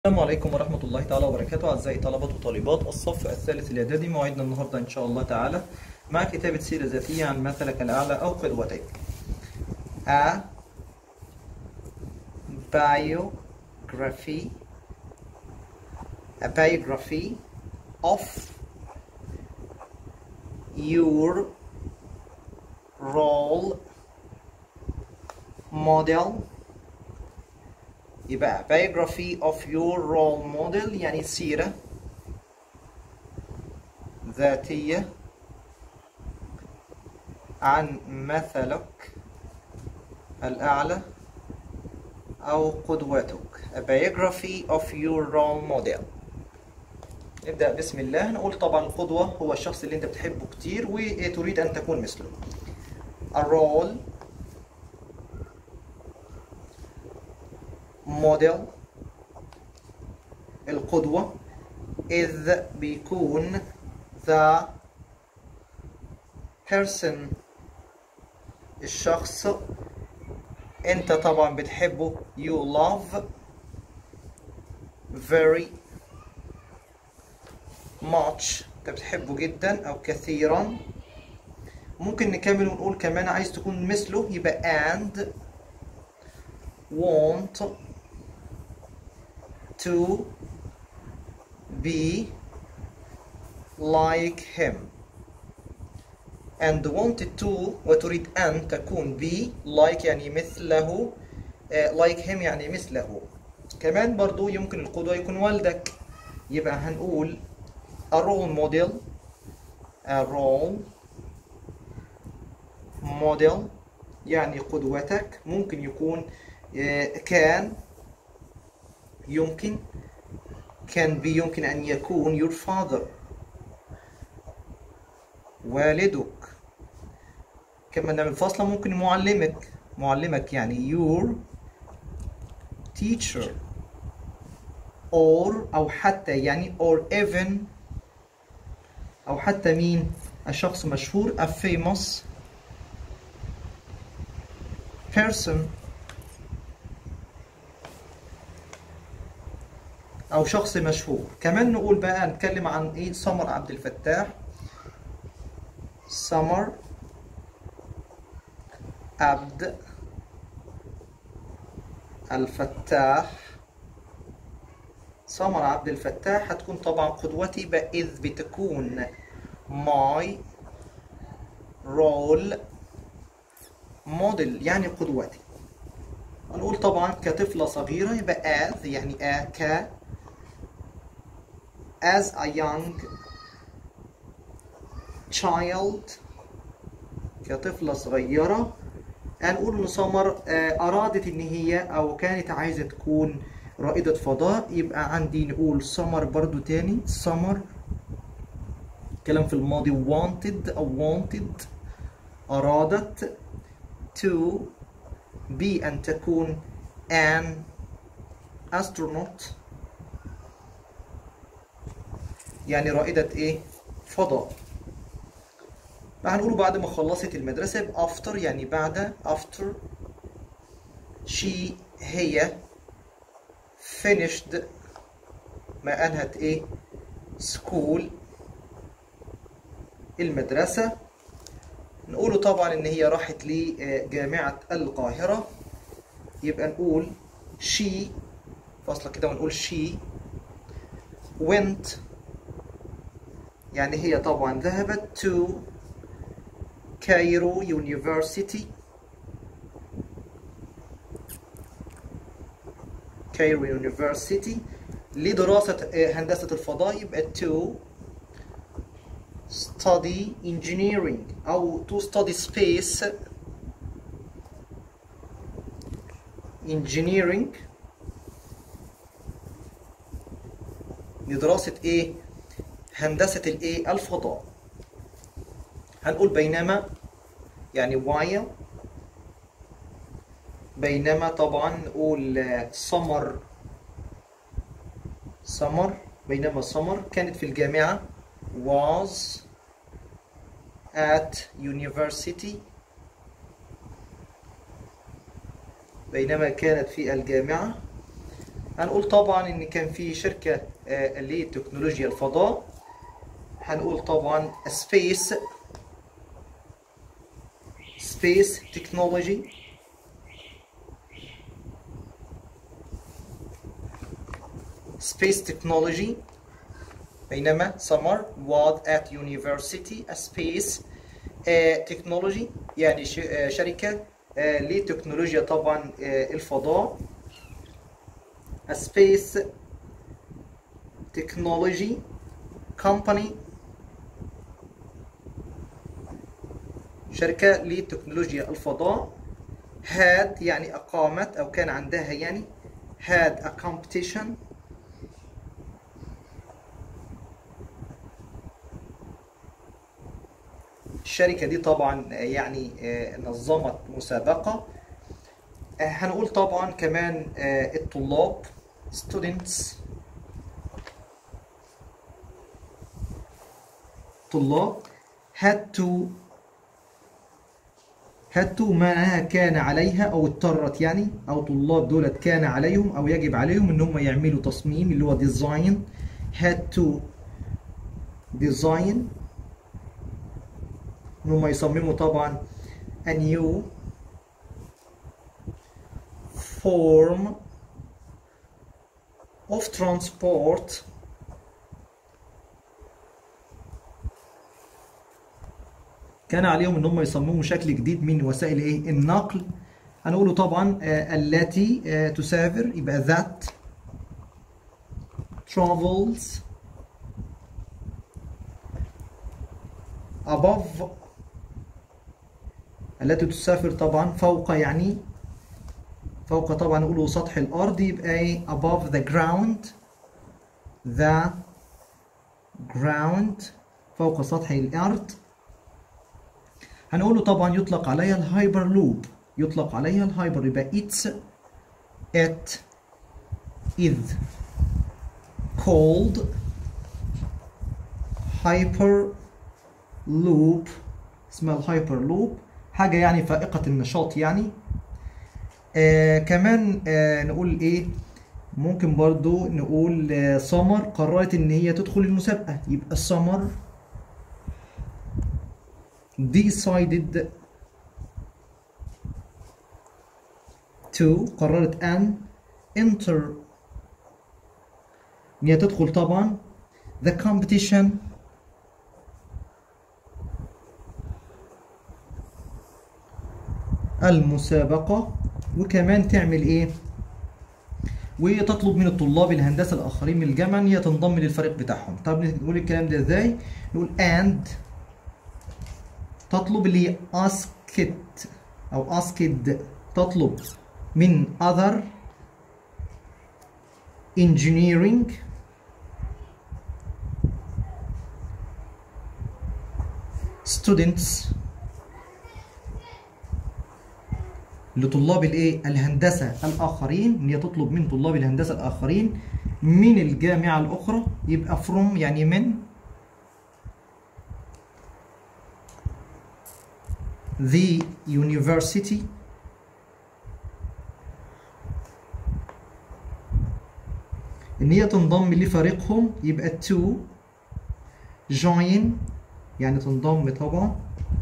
السلام عليكم ورحمة الله تعالى وبركاته أعزائي طلبة وطالبات الصف الثالث الإعدادي موعدنا النهاردة إن شاء الله تعالى مع كتابة سيرة ذاتية عن مثلك الأعلى أو قدوتك. A biography a biography of your role model يبقى biography of your role model يعني سيرة ذاتية عن مثلك الأعلى أو قدوتك a biography of your role model نبدأ بسم الله نقول طبعا القدوة هو الشخص اللي انت بتحبه كتير وتريد أن تكون مثله a role model القدوة إذ بيكون the person الشخص أنت طبعا بتحبه you love very much أنت بتحبه جدا أو كثيرا ممكن نكمل ونقول كمان عايز تكون مثله يبقى and want to be like him and wanted to وتريد أن تكون be like يعني مثله uh, like him يعني مثله كمان برضو يمكن القدوة يكون والدك يبقى هنقول a role model a role model يعني قدوتك ممكن يكون كان يمكن كان بي يمكن أن يكون your father والدك كما نعمل فاصلة ممكن معلمك معلمك يعني your teacher or أو حتى يعني or even أو حتى مين الشخص مشهور a famous person او شخص مشهور كمان نقول بقى نتكلم عن ايه سمر عبد الفتاح سمر عبد الفتاح سمر عبد الفتاح هتكون طبعا قدوتي بقى إذ بتكون my role model يعني قدوتي هنقول طبعا كطفلة صغيرة يبقى as يعني a ك as a young child كطفلة صغيرة هنقول إن سمر أرادت إن هي أو كانت عايزة تكون رائدة فضاء يبقى عندي نقول سمر برضو تاني سمر كلام في الماضي wanted أو wanted أرادت to be أن تكون an astronaut يعني رائدة إيه؟ فضاء هنقول بعد ما خلصت المدرسة after يعني بعد after she هي finished ما أنهت إيه؟ school المدرسة نقوله طبعا إن هي راحت لجامعة القاهرة يبقى نقول she فاصلة كده ونقول she went يعني هي طبعا ذهبت to Cairo University Cairo University لدراسة هندسة الفضاء يبقى to study engineering أو to study space engineering لدراسة إيه؟ هندسة الإيه؟ الفضاء هنقول بينما يعني while بينما طبعا نقول سمر سمر بينما سمر كانت في الجامعة was at university بينما كانت في الجامعة هنقول طبعا ان كان في شركة آه، لتكنولوجيا الفضاء هنقول طبعا سبيس سبيس تكنولوجي سبيس تكنولوجي بينما سمر was at university a space آه، technology يعني ش- آه، شركة آه، لتكنولوجيا طبعا آه، الفضاء a space technology company شركة لتكنولوجيا الفضاء had يعني أقامت أو كان عندها يعني had a competition الشركة دي طبعا آه، يعني آه، نظمت مسابقة آه، هنقول طبعا كمان آه، الطلاب students طلاب had to had to معناها كان عليها او اضطرت يعني او طلاب دولت كان عليهم او يجب عليهم ان هم يعملوا تصميم اللي هو design had to design ان هم يصمموا طبعا a new form of transport كان عليهم ان هم يصمموا شكل جديد من وسائل ايه النقل هنقوله طبعا آه، التي آه، تسافر يبقى that travels above التي تسافر طبعا فوق يعني فوق طبعا نقوله سطح الأرض يبقى ايه above the ground the ground فوق سطح الأرض هنقوله طبعا يطلق عليها الهايبر لوب يطلق عليها الهايبر يبقى it's it is called hyper loop اسمها الهايبر لوب حاجة يعني فائقة النشاط يعني آه كمان آه نقول ايه ممكن برضو نقول آه سمر قررت ان هي تدخل المسابقة يبقى سمر decided to قررت ان enter ان هي تدخل طبعا the competition المسابقة وكمان تعمل ايه وتطلب من الطلاب الهندسة الآخرين من الجامعة إن هي تنضم للفريق بتاعهم طب نقول الكلام ده ازاي نقول and تطلب اللي هي asked أو asked تطلب من other engineering students لطلاب الايه الهندسه الاخرين ان هي تطلب من طلاب الهندسه الاخرين من الجامعه الاخرى يبقى from يعني من the university ان هي تنضم لفريقهم يبقى to join يعني تنضم طبعا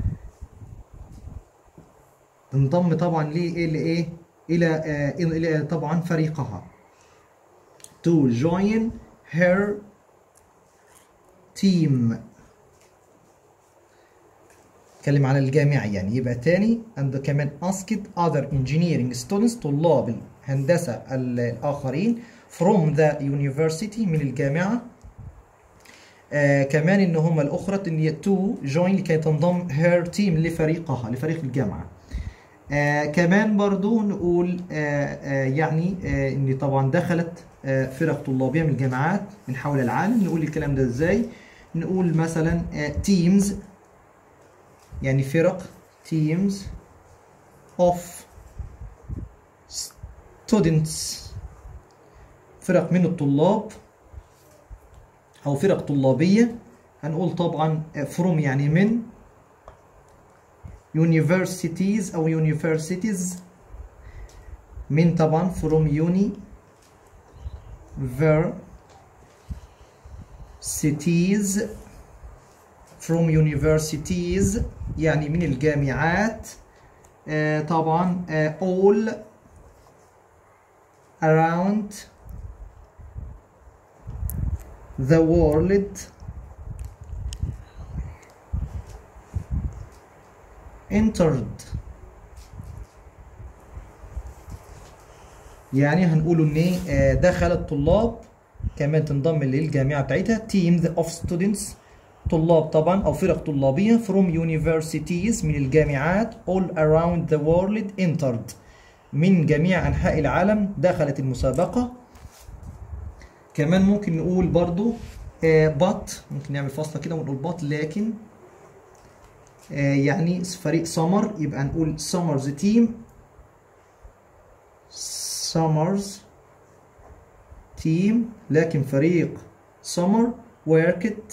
تنضم طبعا ليه لايه الى آه الى طبعا فريقها to join her team اتكلم على الجامعة يعني يبقى تاني and كمان asked other engineering students طلاب الهندسة الآخرين from the university من الجامعة آه كمان ان هم الاخرى ان هي to join لكي تنضم her team لفريقها لفريق الجامعه آه كمان برضو نقول آه آه يعني آه ان طبعا دخلت آه فرق طلابيه من الجامعات من حول العالم نقول الكلام ده ازاي نقول مثلا آه teams يعني فرق teams of students فرق من الطلاب او فرق طلابيه هنقول طبعا from يعني من universities او universities من طبعا from uni cities from universities يعني من الجامعات آه طبعا آه all around the world entered يعني هنقوله ان آه دخل الطلاب كمان تنضم للجامعه بتاعتها teams of students طلاب طبعا او فرق طلابيه from universities من الجامعات all around the world entered من جميع انحاء العالم دخلت المسابقه كمان ممكن نقول برضو آه but ممكن نعمل فاصله كده ونقول but لكن آه يعني فريق سمر يبقى نقول سمرز تيم سمرز تيم لكن فريق سمر worked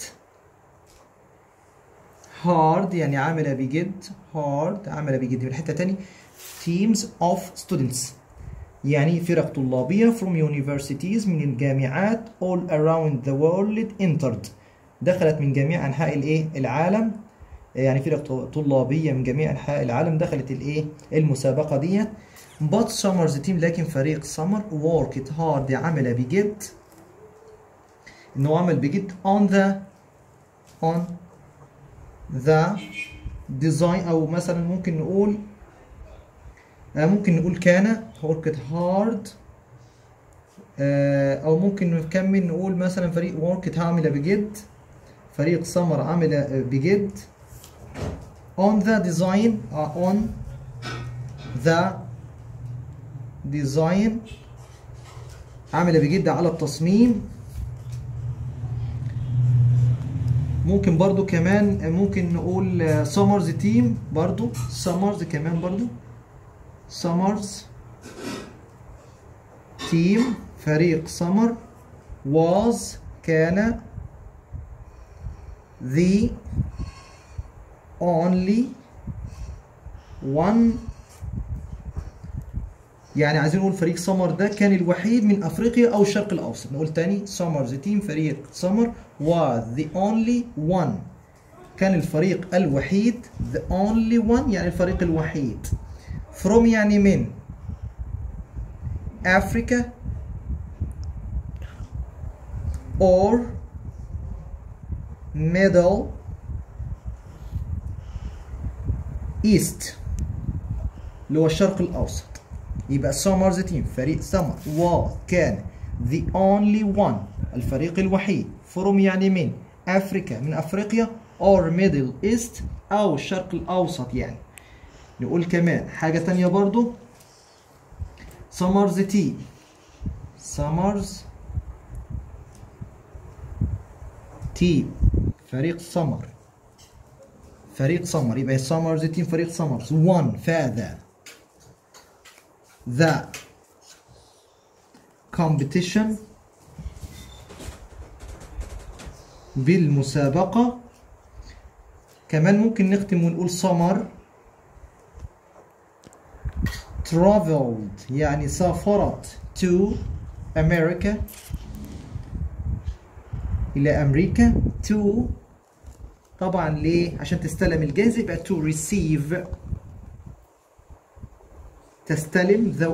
hard يعني عمل بجد hard عمل بجد من حتة تاني teams of students يعني فرق طلابية from universities من الجامعات all around the world entered دخلت من جميع أنحاء الإيه العالم يعني فرق طلابية من جميع أنحاء العالم دخلت الإيه المسابقة ديت but summers team لكن فريق سمر worked hard عمل بجد إنه عمل بجد on the on the design أو مثلا ممكن نقول ممكن نقول كان worked hard أو ممكن نكمل نقول مثلا فريق worked عمل بجد فريق سمر عمل بجد on the design uh, on the design عمل بجد على التصميم ممكن برضو كمان ممكن نقول سمرز تيم برضو سمرز كمان برضو سمرز تيم فريق سمر was كان the only one يعني عايزين نقول فريق سمر ده كان الوحيد من افريقيا او الشرق الاوسط نقول تاني سمرز تيم فريق سمر was the only one كان الفريق الوحيد the only one يعني الفريق الوحيد from يعني من Africa or Middle East اللي هو الشرق الأوسط يبقى سمرز تيم فريق سمر was كان the only one الفريق الوحيد from يعني من أفريقيا من أفريقيا or Middle East أو الشرق الأوسط يعني نقول كمان حاجة تانية برضو سمرز تيم سمرز تيم فريق سمر فريق سمر يبقى سمرز تيم فريق سمرز 1 فاذا the competition بالمسابقة كمان ممكن نختم ونقول سمر traveled يعني سافرت to America إلى أمريكا to طبعا ليه؟ عشان تستلم الجائزة يبقى to receive تستلم the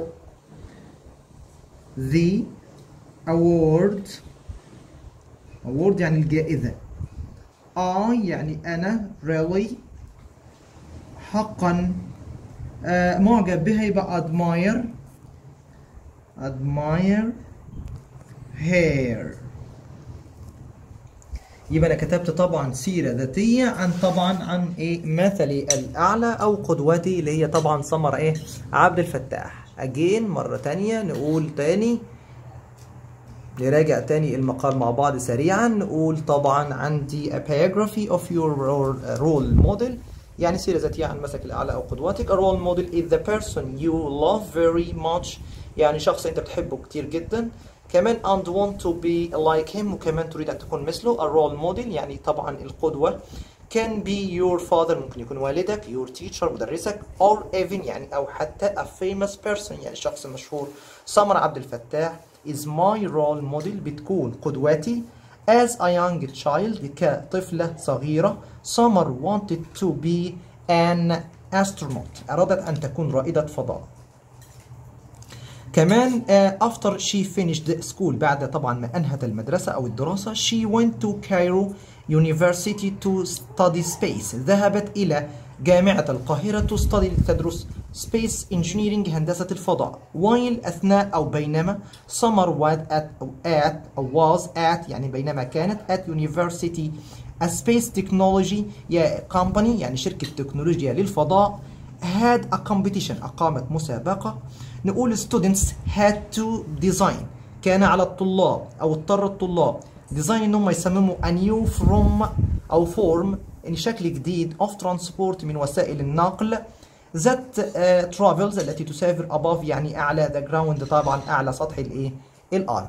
the award award يعني الجائزة I يعني أنا really حقا آه معجب بها يبقى admire admire her يبقى انا كتبت طبعا سيره ذاتيه عن طبعا عن ايه مثلي الاعلى او قدوتي اللي هي طبعا سمر ايه عبد الفتاح اجين مره تانية نقول تاني نراجع تاني المقال مع بعض سريعا نقول طبعا عندي a biography of your role model يعني سيرة ذاتية عن مثلك الأعلى أو قدوتك a role model is the person you love very much يعني شخص أنت بتحبه كتير جدا كمان and want to be like him وكمان تريد أن تكون مثله a role model يعني طبعا القدوة can be your father ممكن يكون والدك your teacher مدرسك or even يعني أو حتى a famous person يعني شخص مشهور سمر عبد الفتاح is my role model بتكون قدوتي as a young child كطفلة صغيرة Summer wanted to be an astronaut أرادت أن تكون رائدة فضاء كمان uh, after she finished school بعد طبعا ما أنهت المدرسة أو الدراسة she went to Cairo University to study space ذهبت إلى جامعة القاهرة to study لتدرس space engineering هندسة الفضاء while أثناء أو بينما summer was at, at was at يعني بينما كانت at university a space technology يا company يعني شركة تكنولوجيا للفضاء had a competition أقامت مسابقة نقول students had to design كان على الطلاب أو اضطر الطلاب design إنهم يصمموا a new from أو form يعني شكل جديد of transport من وسائل النقل that uh, travels التي تسافر above يعني أعلى the ground طبعا أعلى سطح الإيه الأرض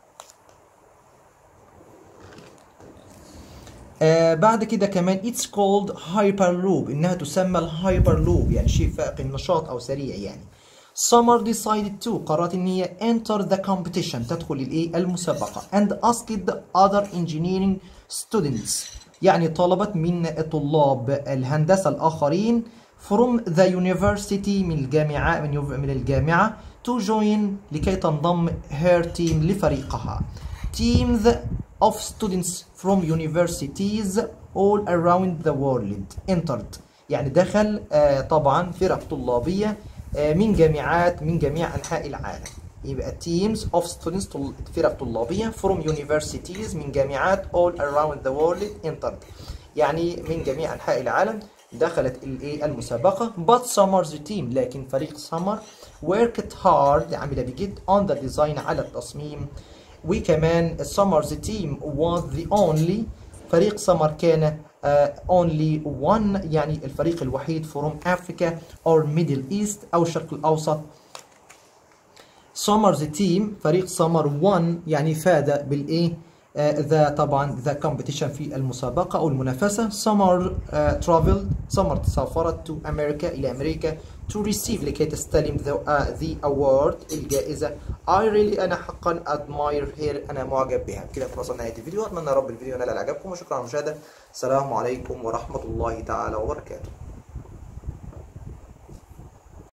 آه بعد كده كمان it's called hyperloop إنها تسمى الهايبرلوب يعني شيء فائق النشاط أو سريع يعني Summer decided to قررت إن هي enter the competition تدخل الإيه المسابقة and asked other engineering students يعني طلبت من طلاب الهندسة الآخرين from the university من الجامعة من, من الجامعة to join لكي تنضم her team لفريقها teams of students from universities all around the world entered يعني دخل آه طبعا فرق طلابية آه من جامعات من جميع أنحاء العالم يبقى teams of students فرق طلابية from universities من جامعات all around the world entered يعني من جميع أنحاء العالم دخلت الايه المسابقة but Summer's team لكن فريق سمر worked hard عمل بجد on the design على التصميم وكمان Summer's team was the only فريق سمر كان uh, only one يعني الفريق الوحيد from Africa or Middle East أو الشرق الأوسط Summer's team فريق سمر won يعني فاز بالإيه ذا uh, طبعا ذا competition في المسابقة أو المنافسة Summer uh, traveled Summer سافرت to America إلى أمريكا to receive لكي تستلم the, uh, the award الجائزة I really أنا حقا admire her أنا معجب بها كده خلاص نهاية الفيديو أتمنى رب الفيديو نال إعجابكم وشكرا على المشاهدة السلام عليكم ورحمة الله تعالى وبركاته